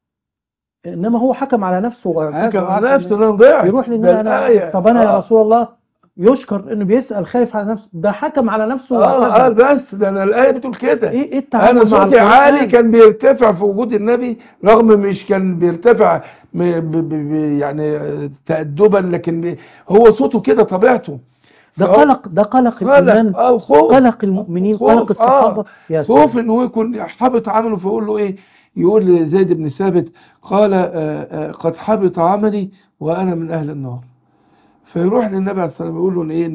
S1: انما هو حكم على نفسه
S2: حكم
S1: وحكم
S2: على
S1: على
S2: نفسه انه ضيع
S1: يروح
S2: ده
S1: للنبي انا
S2: الآية.
S1: طب انا يا
S2: آه.
S1: رسول الله يشكر انه بيسال خايف على نفسه ده حكم على نفسه
S2: اه اه
S1: واعتذر.
S2: بس ده انا الايه بتقول كده
S1: ايه ايه التعامل
S2: انا
S1: مع
S2: صوتي
S1: القرآن؟
S2: عالي كان بيرتفع في وجود النبي رغم مش كان بيرتفع م- ب ب ب يعني تأدبا لكن ب- هو صوته كده طبيعته
S1: ده
S2: فهو
S1: قلق ده قلق
S2: قلق
S1: الايمان
S2: اه خوف
S1: قلق المؤمنين
S2: خوف،
S1: قلق الصحابه
S2: آه.
S1: يا
S2: خوف ان هو يكون حبط عمله فيقول له ايه يقول لزيد بن ثابت قال آه آه قد حبط عملي وانا من اهل النار فيروح للنبي عليه الصلاه والسلام يقول له إن ايه ان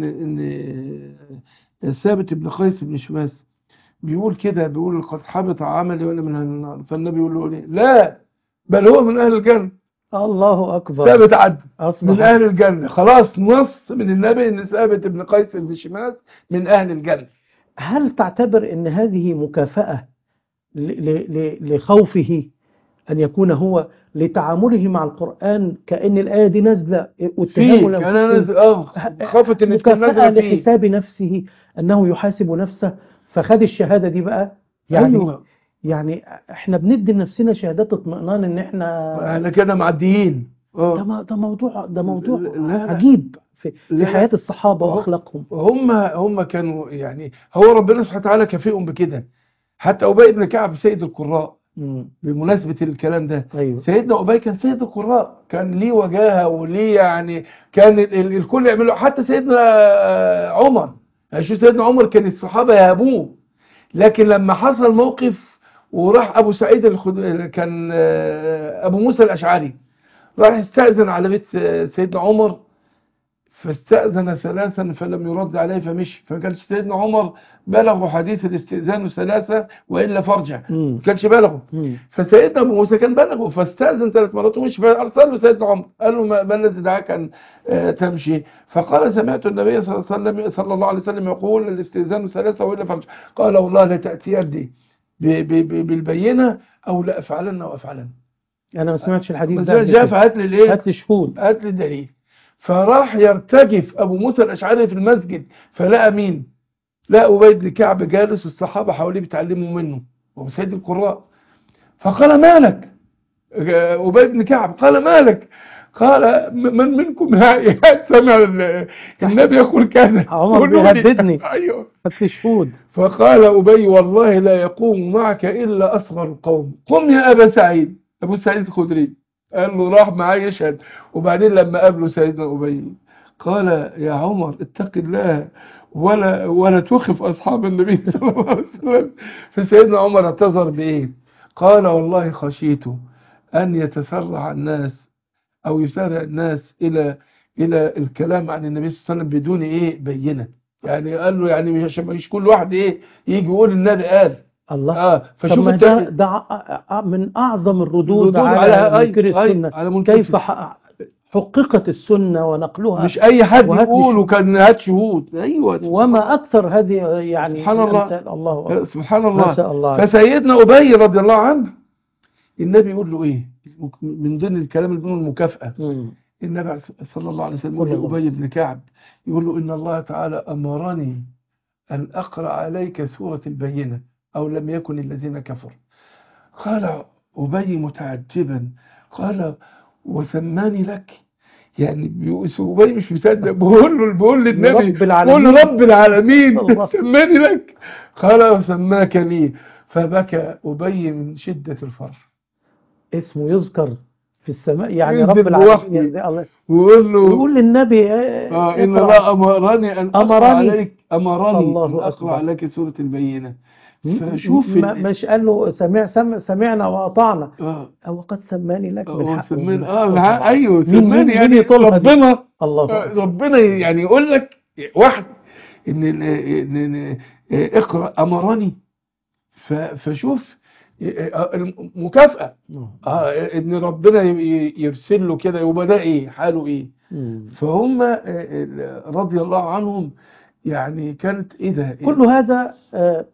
S2: ان ثابت بن قيس بن شماس بيقول كده بيقول قد حبط عملي وانا من اهل النار فالنبي يقول له ايه لا بل هو من اهل الجنه
S1: الله اكبر
S2: ثابت عدل من
S1: اصبح
S2: اهل الجنه خلاص نص من النبي ان ثابت بن قيس بن شماس من اهل الجنه
S1: هل تعتبر ان هذه مكافأة ل- ل- ل- لخوفه ان يكون هو لتعامله مع القرآن كأن الآية دي نازلة
S2: فيه
S1: والتهامل
S2: كان انا نازل- اه خافت ان تكون
S1: مكافأة
S2: نازله فيه
S1: لحساب نفسه انه يحاسب نفسه فخد الشهادة دي بقى يعني
S2: ايوه
S1: يعني احنا بندي لنفسنا شهادات اطمئنان ان احنا
S2: احنا كده معديين
S1: ده
S2: اه
S1: م- ده موضوع ده موضوع
S2: لا- لا.
S1: عجيب في,
S2: لا-
S1: في
S2: لا.
S1: حياة الصحابة
S2: هو-
S1: واخلاقهم
S2: هم هم كانوا يعني هو ربنا سبحانه وتعالى كافئهم بكده حتى ابي بن كعب سيد القراء
S1: مم.
S2: بمناسبه الكلام ده
S1: ايوه
S2: سيدنا ابي كان سيد القراء كان ليه وجاهه وليه يعني كان ال- ال- الكل يعمله حتى سيدنا آه، عمر يعني شو سيدنا عمر كان الصحابه يهابوه لكن لما حصل موقف وراح ابو سعيد الخد... كان آه، ابو موسى الاشعري راح يستأذن على بيت آه، سيدنا عمر فاستأذن ثلاثا فلم يرد عليه فمشي فما كانش سيدنا عمر بلغوا حديث الاستئذان ثلاثة وإلا فرجع
S1: مم.
S2: ما كانش بلغه
S1: مم.
S2: فسيدنا ابو موسى كان بلغه فاستأذن ثلاث مرات ومشي فارسل له سيدنا عمر قال له ما ما الذي دعاك ان آه، تمشي فقال سمعت النبي صلى الله عليه وسلم صلى الله عليه وسلم يقول الاستئذان ثلاثه والا فرج قال والله لتاتيني ب- ب- ب- بالبينه او لافعلن وافعلن
S1: انا ما سمعتش الحديث
S2: بس
S1: ده قبل
S2: جاء
S1: كده.
S2: فهات لي الايه
S1: هات لي شهود
S2: هات لي الدليل فراح يرتجف ابو موسى الاشعري في المسجد فلقى مين لقى ابي بن كعب جالس والصحابه حواليه بيتعلموا منه وهو سيد القراء فقال مالك ابي بن كعب قال مالك قال م- من منكم ها- سمع ال- النبي يقول كذا
S1: عمر
S2: قولوا لي.
S1: بيهددني.
S2: ايوه
S1: هات لي شهود
S2: فقال أبي والله لا يقوم معك إلا أصغر القوم قم يا أبا سعيد أبو سعيد الخدري قال له راح معاه يشهد وبعدين لما قابله سيدنا أبي قال يا عمر اتق الله ولا ولا تخف أصحاب النبي صلى الله عليه وسلم فسيدنا عمر اعتذر بإيه قال والله خشيت أن يتسرع الناس أو يسارع الناس إلى إلى الكلام عن النبي صلى الله عليه وسلم بدون إيه بينة يعني قال له يعني مش عشان مش كل واحد إيه يجي يقول النبي قال
S1: الله
S2: اه
S1: طب
S2: فشوف
S1: ما
S2: انت
S1: ده ده ع- ع- من اعظم الردود
S2: الردود
S1: على,
S2: على-
S1: منكر
S2: أي- أي-
S1: السنه
S2: على منكر
S1: كيف
S2: السنة.
S1: ح- حققت السنه ونقلها
S2: مش اي حد
S1: وهات لي
S2: يقول
S1: شهود.
S2: وكان هات شهود ايوه
S1: وما اكثر هذه يعني
S2: سبحان الله.
S1: الأمثال. الله أكبر.
S2: سبحان
S1: ما
S2: الله
S1: شاء الله
S2: فسيدنا ابي رضي الله عنه النبي يقول له ايه من ضمن الكلام اللي بنقول المكافاه
S1: مم.
S2: النبي صلى الله عليه وسلم يقول
S1: صلى الله
S2: لأبي بن كعب يقول له إن الله تعالى أمرني أن أقرأ عليك سورة البينة أو لم يكن الذين كفروا قال أبي متعجبا قال وسماني لك يعني بيقول- أبي مش مصدق بقول له بقول للنبي
S1: رب العالمين.
S2: بقول له رب العالمين
S1: الله.
S2: سماني لك قال وسماك لي فبكى أبي من شدة الفرح
S1: اسمه يذكر في السماء يعني
S2: ينزل
S1: رب العالمين
S2: بوحي.
S1: يعني الله
S2: ويقول له
S1: يقول للنبي آه،
S2: آه إن
S1: اقرأ.
S2: الله أمرني أن أقرأ
S1: أمرني.
S2: عليك أمرني
S1: الله
S2: أن أقرأ
S1: أكبر.
S2: عليك سورة البينة فشوف
S1: ما
S2: ال-
S1: مش قال له سمع سمع سمعنا واطعنا
S2: آه
S1: او قد سماني لك
S2: آه،
S1: بالحق
S2: سمين
S1: وبالحق.
S2: آه الع- أيوه
S1: مين- مين-
S2: سماني
S1: مين
S2: يعني
S1: يطولها دي؟
S2: ربنا
S1: الله
S2: آه،
S1: أكبر.
S2: ربنا يعني يقول لك واحد إن ال- إن إن- آه، اقرأ أمرني ف- فشوف آه، المكافأة آه إن ربنا ي- يرسل له كده يبقى ده إيه حاله إيه
S1: مم.
S2: فهم آه، آه، رضي الله عنهم يعني كانت إيه ده إيه
S1: كل هذا آه،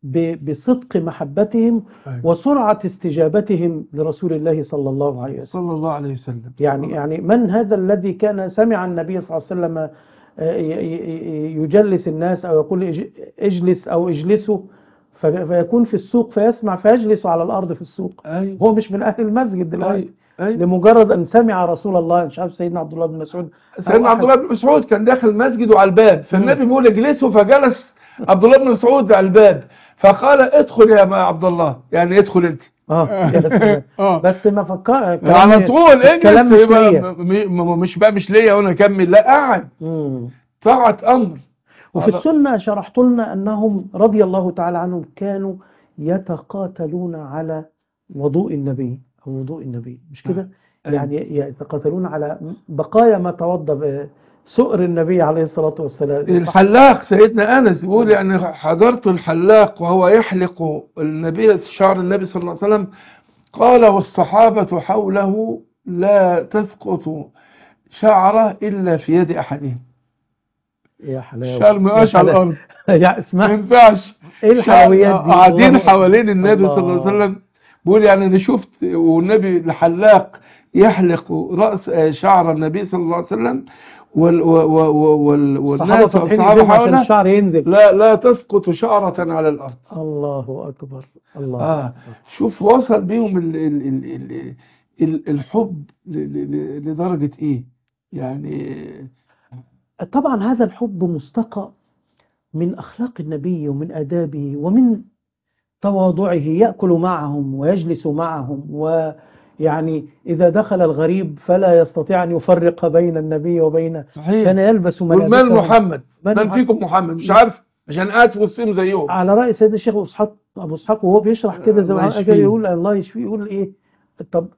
S1: ب- بصدق محبتهم
S2: أيوة.
S1: وسرعة استجابتهم لرسول الله صلى الله عليه وسلم
S2: صلى الله عليه وسلم
S1: يعني يعني من هذا الذي كان سمع النبي صلى الله عليه وسلم آه، ي- ي- يجلس الناس أو يقول اج- اجلس أو اجلسوا ف- فيكون في السوق فيسمع فيجلس على الأرض في السوق
S2: ايوه
S1: هو مش من أهل المسجد دلوقتي
S2: ايوه ايوه
S1: لمجرد أن سمع رسول الله مش عارف سيدنا عبد الله بن مسعود
S2: سيدنا عبد الله بن مسعود كان داخل المسجد وعلى الباب فالنبي بيقول اجلسوا فجلس عبد الله بن مسعود على الباب فقال ادخل يا عبد الله يعني ادخل انت
S1: اه يا سلام.
S2: اه
S1: بس ما فكر
S2: على طول
S1: الكلام
S2: اجلس
S1: مش
S2: يبقى
S1: ليا.
S2: م- م- مش بقى مش ليا وانا اكمل لا قعد
S1: مم.
S2: طاعة امر
S1: وفي
S2: على-
S1: السنة شرحت لنا أنهم رضي الله تعالى عنهم كانوا يتقاتلون على وضوء النبي أو وضوء النبي مش كده؟
S2: أيوة.
S1: يعني يتقاتلون على بقايا ما توضى به سؤر النبي عليه الصلاة والسلام
S2: الحلاق سيدنا انس بيقول يعني حضرت الحلاق وهو يحلق النبي شعر النبي صلى الله عليه وسلم قال والصحابة حوله لا تسقط شعرة إلا في يد أحدهم
S1: يا حلاوة
S2: شال مقاش
S1: يا
S2: على
S1: حلاوة.
S2: الأرض
S1: يا
S2: ما
S1: اسمع
S2: ينفعش
S1: ايه الحلويات دي
S2: قاعدين
S1: الله
S2: حوالين النبي
S1: الله.
S2: صلى الله عليه وسلم بيقول يعني أنا شفت والنبي الحلاق يحلق رأس آه، شعر النبي صلى الله عليه وسلم وال وال وال
S1: الصحابة
S2: والناس
S1: فاتحين
S2: والصحابة
S1: ايديهم عشان
S2: حوله
S1: الشعر ينزل
S2: لا لا تسقط شعرة على الأرض
S1: الله أكبر الله
S2: آه
S1: أكبر.
S2: شوف وصل بيهم ال ال ال ال ال الحب ل- ل- ل- لدرجة إيه يعني
S1: طبعا هذا الحب مستقى من أخلاق النبي ومن آدابه ومن تواضعه يأكل معهم ويجلس معهم ويعني إذا دخل الغريب فلا يستطيع أن يفرق بين النبي وبين
S2: صحيح
S1: كان يلبس
S2: قل من
S1: ملابسه
S2: محمد
S1: من
S2: من
S1: محمد.
S2: فيكم محمد مش عارف عشان قاعد في وسطهم زيهم
S1: على رأي سيد الشيخ أبو إسحاق أبو إسحاق وهو بيشرح كده زي
S2: الله
S1: ما
S2: يشفيه.
S1: أجي يقول الله يشفيه يقول إيه طب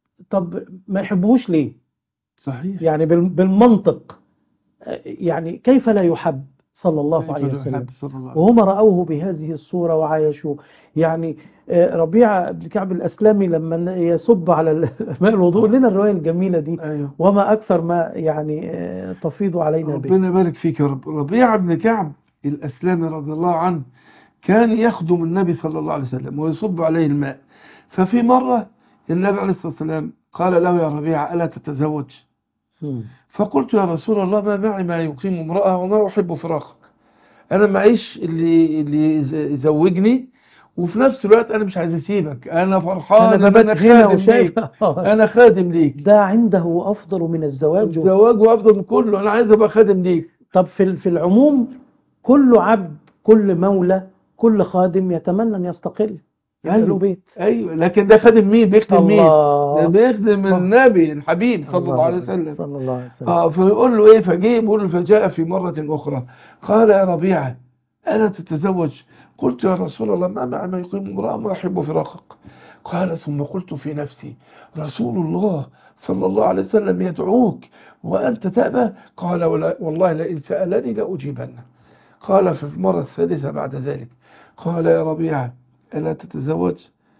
S1: طب ما يحبوش ليه؟
S2: صحيح
S1: يعني بال- بالمنطق آه، يعني كيف لا يحب صلى الله
S2: كيف
S1: عليه
S2: لا
S1: وسلم
S2: يحب صلى الله عليه وسلم
S1: وهم رأوه بهذه الصورة وعايشوا يعني آه، ربيعة بن كعب الأسلمي لما يصب على ال- ماء الوضوء لنا الرواية الجميلة دي
S2: ايوه
S1: وما أكثر ما يعني آه، تفيض علينا به
S2: ربنا يبارك فيك يا رب ربيعة بن كعب الأسلامي رضي الله عنه كان يخدم النبي صلى الله عليه وسلم ويصب عليه الماء ففي مرة النبي عليه الصلاة والسلام قال له يا ربيعة ألا تتزوج
S1: مم.
S2: فقلت يا رسول الله ما معي ما يقيم امرأة وما أحب فراقك أنا معيش اللي اللي يز- يزوجني وفي نفس الوقت أنا مش عايز أسيبك أنا فرحان
S1: أنا
S2: إن
S1: ببات
S2: أنا
S1: هنا
S2: خادم
S1: وشايف
S2: ليك أنا خادم ليك
S1: ده عنده أفضل من الزواج
S2: الزواج وأفضل من كله أنا عايز أبقى خادم ليك
S1: طب في ال- في العموم كل عبد كل مولى كل خادم يتمنى أن يستقل يبقى له
S2: أيوه
S1: بيت
S2: أيوه لكن ده خادم مين بيخدم مين ده
S1: الله
S2: بيخدم
S1: الله.
S2: النبي الحبيب صلى الله عليه وسلم
S1: صلى الله عليه وسلم
S2: اه فيقول له ايه فجاء بيقول له فجاء في مرة أخرى قال يا ربيعة ألا تتزوج قلت يا رسول الله ما معنى ما يقيم امرأة ما أحب فراقك قال ثم قلت في نفسي رسول الله صلى الله عليه وسلم يدعوك وأنت تأبى قال ولا والله لئن سألني لأجيبنه قال في المرة الثالثة بعد ذلك قال يا ربيعة ألا تتزوج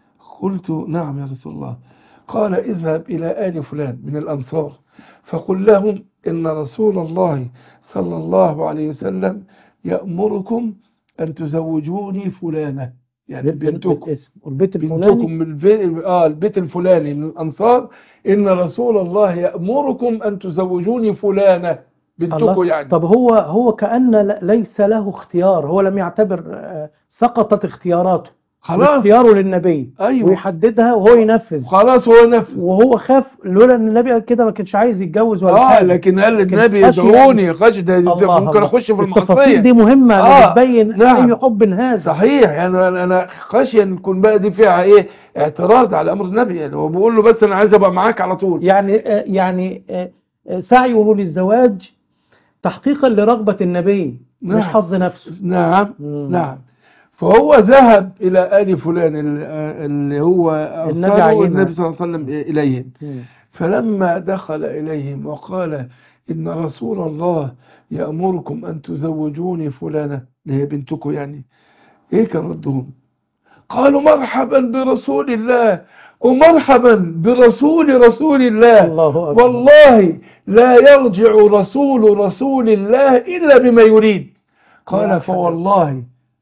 S2: قلت نعم يا رسول الله قال اذهب إلى آل فلان من الأنصار فقل لهم إن رسول الله صلى الله عليه وسلم يأمركم أن تزوجوني فلانة يعني
S1: بيت- بيت-
S2: بنتكم
S1: اسم والبيت
S2: بنتكم
S1: الفلاني
S2: من البيت, آه البيت الفلاني من الأنصار إن رسول الله يأمركم أن تزوجوني فلانة بنتكم
S1: الله
S2: يعني
S1: طب هو هو كأن ل- ليس له اختيار هو لم يعتبر آه، سقطت اختياراته
S2: خلاص
S1: اختياره للنبي
S2: أيوه
S1: ويحددها وهو ينفذ
S2: خلاص هو نفذ
S1: وهو خاف لولا ان النبي قال كده ما كانش عايز يتجوز ولا
S2: اه
S1: حاجه
S2: لكن قال
S1: لكن
S2: النبي
S1: خشية-
S2: يدعوني خشي ده ده
S1: الله
S2: ممكن
S1: الله.
S2: اخش في
S1: التفاصيل
S2: المعصيه
S1: دي مهمه
S2: آه،
S1: بتبين
S2: نعم.
S1: اي حب هذا
S2: صحيح يعني انا انا خشيه ان تكون بقى دي فيها ايه اعتراض على امر النبي يعني هو بيقول له بس انا عايز ابقى معاك على طول
S1: يعني آه، يعني آه، آه، سعيه للزواج تحقيقا لرغبه النبي مش
S2: نعم.
S1: حظ نفسه
S2: نعم
S1: مم.
S2: نعم فهو ذهب الى ال فلان ال- اللي هو
S1: النبي
S2: ارسله
S1: عينها.
S2: النبي صلى الله عليه وسلم اليهم
S1: مم.
S2: فلما دخل اليهم وقال ان رسول الله يامركم ان تزوجوني فلانه اللي هي بنتكم يعني ايه كان ردهم قالوا مرحبا برسول الله ومرحبا برسول رسول الله
S1: الله اكبر
S2: والله لا يرجع رسول رسول الله إلا بما يريد
S1: يا
S2: قال
S1: حبيبي.
S2: فوالله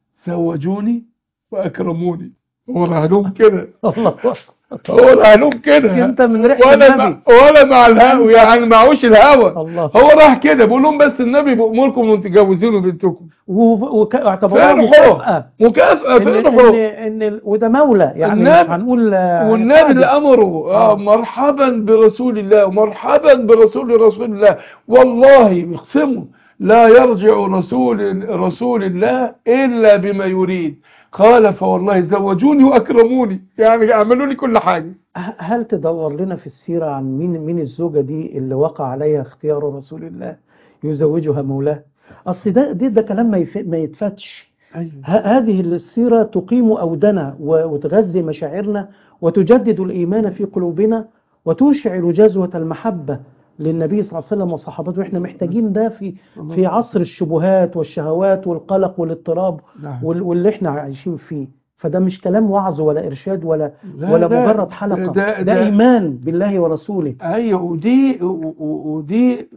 S2: زوجوني وأكرموني هو رهنوم كده
S1: الله
S2: هو رهنوم كده
S1: انت من ريحه
S2: ولا مع
S1: النبي
S2: ولا مع الهوى يعني معهوش الهوى
S1: الله
S2: هو راح كده بيقول لهم بس النبي بيأمركم ان تجوزوني بنتكم
S1: واعتبروها
S2: فرحوا.
S1: مكافأة
S2: مكافأة
S1: ان
S2: فرحوا
S1: ان ان وده مولى يعني
S2: النبي-
S1: مش هنقول آه،
S2: والنبي
S1: حاجة.
S2: اللي امره آه
S1: آه.
S2: مرحبا برسول الله ومرحبا برسول رسول الله والله يقسموا لا يرجع رسول رسول الله الا بما يريد قال فوالله زوجوني واكرموني يعني عملوا لي كل حاجه
S1: ه- هل تدور لنا في السيرة عن مين مين الزوجة دي اللي وقع عليها اختيار رسول الله يزوجها مولاه أصل ده ده, ده كلام ما, يف- ما يتفتش
S2: ايوه
S1: ه- هذه السيرة تقيم أودنا و- وتغذي مشاعرنا وتجدد الإيمان في قلوبنا وتشعل جزوة المحبة للنبي صلى الله عليه وسلم وصحابته احنا محتاجين ده في في عصر الشبهات والشهوات والقلق والاضطراب
S2: نعم.
S1: وال- واللي احنا عايشين فيه فده مش كلام وعظ ولا إرشاد ولا
S2: لا،
S1: ولا
S2: ده-
S1: مجرد حلقة
S2: ده-
S1: ده,
S2: ده-
S1: إيمان بالله ورسوله
S2: ايوه ودي و- و- ودي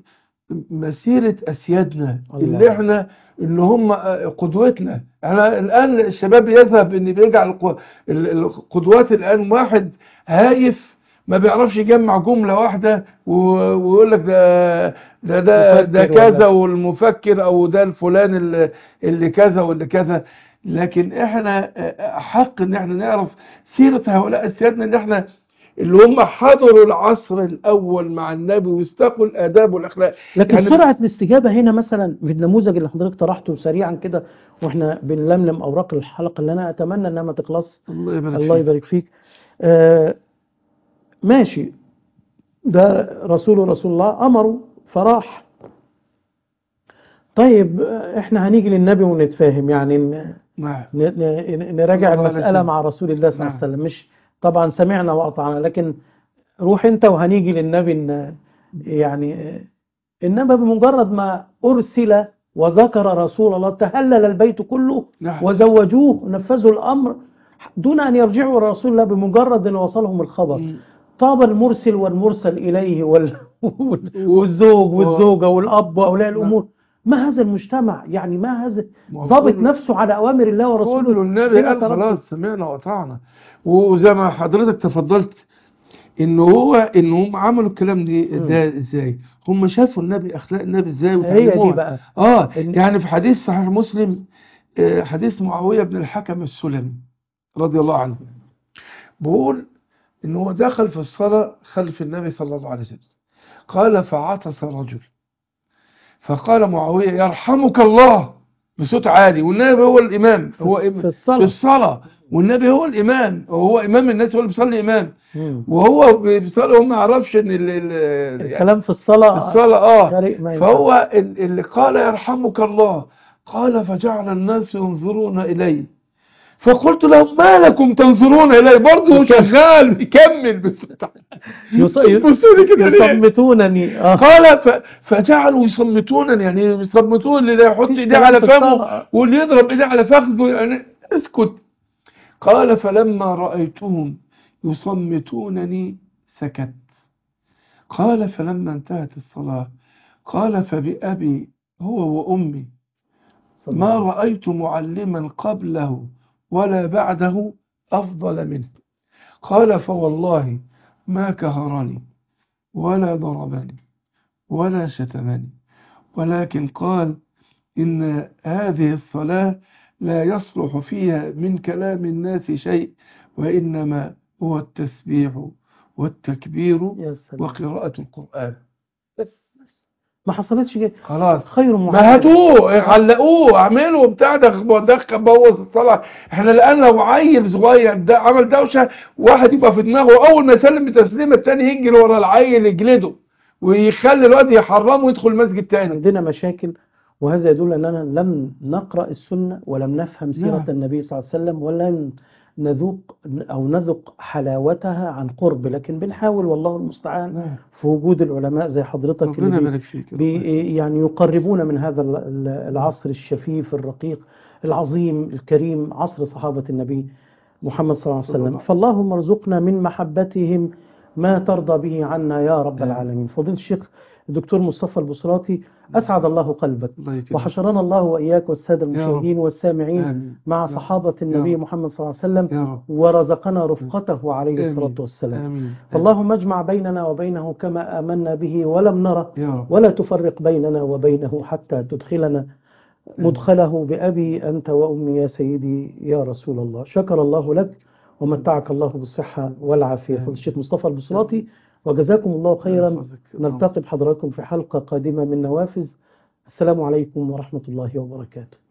S2: مسيرة اسيادنا
S1: الله.
S2: اللي احنا اللي هم قدوتنا احنا الان الشباب يذهب ان بيجعل الق- ال- القدوات الان واحد هايف ما بيعرفش يجمع جملة واحدة و- ويقول لك ده ده ده, ده
S1: مفكر
S2: كذا
S1: ولا-
S2: والمفكر او ده الفلان اللي, اللي كذا واللي كذا لكن احنا حق ان احنا نعرف سيرة هؤلاء اسيادنا ان احنا اللي هم حضروا العصر الأول مع النبي واستقوا الآداب والأخلاق
S1: لكن
S2: يعني-
S1: سرعة الاستجابة هنا مثلا في النموذج اللي حضرتك طرحته سريعا كده واحنا بنلملم أوراق الحلقة اللي أنا أتمنى إنها ما تخلص
S2: الله يبارك
S1: الله
S2: فيك.
S1: يبارك فيك آه ماشي ده رسول رسول الله أمره فراح طيب آه، احنا هنيجي للنبي ونتفاهم يعني ن-
S2: نعم
S1: ن- ن- نراجع
S2: صلى الله عليه
S1: المسألة
S2: وسلم.
S1: مع رسول الله صلى الله
S2: نعم.
S1: عليه وسلم مش طبعا سمعنا وأطعنا لكن روح انت وهنيجي للنبي ن- يعني آه، النبي بمجرد ما أرسل وذكر رسول الله تهلل البيت كله
S2: نعم
S1: وزوجوه ونفذوا الأمر دون أن يرجعوا إلى رسول الله بمجرد أن وصلهم الخبر
S2: مم.
S1: طاب المرسل والمرسل إليه وال... والزوج والزوجة والأب وأولياء الأمور ما هذا المجتمع يعني ما هذا
S2: ما هو
S1: ضابط
S2: كله-
S1: نفسه على أوامر الله ورسوله
S2: كله النبي
S1: هنا
S2: قال
S1: تردد.
S2: خلاص سمعنا وأطعنا وزي ما حضرتك تفضلت إن هو إن هم عملوا الكلام دي ده إزاي هم شافوا النبي أخلاق النبي إزاي
S1: هي دي
S2: وتعلموها
S1: بقى
S2: آه
S1: إن-
S2: يعني في حديث صحيح مسلم آه، حديث معاوية بن الحكم السلمي رضي الله عنه بيقول إن هو دخل في الصلاة خلف النبي صلى الله عليه وسلم قال فعطس رجل فقال معاوية يرحمك الله بصوت عالي والنبي هو الإمام هو
S1: في
S2: إمام في
S1: الصلاة
S2: الصلاة والنبي هو الإمام وهو إمام الناس هو اللي بيصلي إمام
S1: مم.
S2: وهو بيصلي وهو ما يعرفش إن ال- ال- يعني
S1: الكلام في
S2: في
S1: الصلاة
S2: الصلاة آه
S1: غريب ما ينفع.
S2: فهو ال- اللي قال يرحمك الله قال فجعل الناس ينظرون إلي فقلت لهم ما لكم تنظرون إلي برضه شغال بيكمل بس
S1: يص...
S2: بصوا لي كده ليه
S1: يصمتونني اه
S2: قال ف... فجعلوا يصمتونني يعني يصمتون اللي يحط
S1: مفيش
S2: ايديه
S1: كلام
S2: على
S1: في
S2: فمه
S1: الصلاة.
S2: واللي يضرب ايديه على فخذه يعني اسكت قال فلما رأيتهم يصمتونني سكت قال فلما انتهت الصلاة قال فبأبي هو وأمي
S1: صلى
S2: ما
S1: الله
S2: رأيت معلما قبله ولا بعده أفضل منه قال فوالله ما كهرني ولا ضربني ولا شتمني ولكن قال إن هذه الصلاة لا يصلح فيها من كلام الناس شيء وإنما هو التسبيح والتكبير
S1: يا سلام
S2: وقراءة القرآن
S1: بس ما حصلتش كده
S2: خلاص
S1: خير
S2: ما
S1: معلم.
S2: هاتوه علقوه اعملوا بتاع ده دخل بوظ الصلاة احنا الان لو عيل صغير ده عمل دوشة واحد يبقى في دماغه اول ما يسلم بتسليمة التاني يجري ورا العيل يجلده ويخلي الواد يحرمه ويدخل مسجد تاني
S1: عندنا مشاكل وهذا يدل أننا لم نقرأ السنة ولم نفهم سيرة
S2: نعم.
S1: النبي صلى الله عليه وسلم ولم نذوق أو نذق حلاوتها عن قرب لكن بنحاول والله المستعان
S2: نعم.
S1: في وجود العلماء زي حضرتك
S2: ربنا
S1: اللي بي-
S2: يبارك فيك
S1: بي يعني يقربون من هذا ال- ال- العصر الشفيف الرقيق العظيم الكريم عصر صحابة النبي محمد صلى الله عليه
S2: صلى الله
S1: وسلم
S2: عليه
S1: فاللهم ارزقنا من محبتهم ما ترضى به عنا يا رب
S2: آمين.
S1: العالمين فضيلة الشيخ الدكتور مصطفى البصراتي أسعد الله قلبك
S2: الله يكرمك
S1: وحشرنا الله وإياك والسادة
S2: يا رب.
S1: المشاهدين والسامعين
S2: آمين
S1: مع
S2: يا
S1: صحابة النبي
S2: رب.
S1: محمد صلى الله عليه وسلم
S2: يا رب
S1: ورزقنا رفقته عليه
S2: آمين.
S1: الصلاة والسلام
S2: آمين
S1: فاللهم اجمع بيننا وبينه كما آمنا به ولم نره
S2: يا رب
S1: ولا تفرق بيننا وبينه حتى تدخلنا مدخله بأبي أنت وأمي يا سيدي يا رسول الله شكر الله لك ومتعك الله بالصحة والعافية
S2: آمين.
S1: فضل الشيخ مصطفى البصراتي وجزاكم الله خيرا
S2: يحفظك.
S1: نلتقي بحضراتكم في حلقة قادمة من نوافذ السلام عليكم ورحمة الله وبركاته